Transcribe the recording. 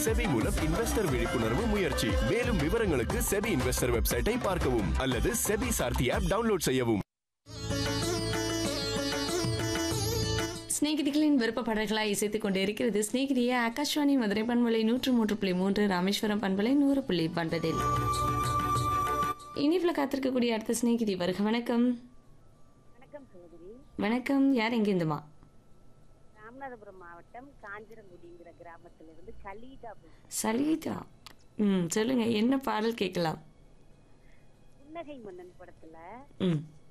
SEBI மூலம் investor விழிப்புணர்வு முயற்சி மேலும் விவரங்களுக்கு செபி இன்வெஸ்டர் வெப்சைட்டை பார்க்கவும் அல்லது செபி சார்த்தி ஆப் டவுன்லோட் செய்யவும் சிநேகிதிகளின் விருப்ப பாடல்களாய் இசைத்துக் கொண்டு இருக்கிறது சிநேகிதிய ஆகாஷ்வாணி மதுரை பண்பலை நூற்று மூன்று புள்ளி மூன்று ராமேஸ்வரம் பண்பலை நூறு புள்ளி பண்பதில் இனிப்புல காத்திருக்கக்கூடிய அடுத்த சிநேகிதி வருக வணக்கம் வணக்கம் சகோதரி வணக்கம் யார் எங்கிருந்துமா ராமநாதபுரம் மாவட்டம் காஞ்சிரங்குடிங்கிற கிராமத்திலிருந்து கலீதா பேசுறேன். சலீதா ம் சொல்லுங்க என்ன பாடல் கேட்கலாம் புன்னகை மன்னன் படத்துல ம்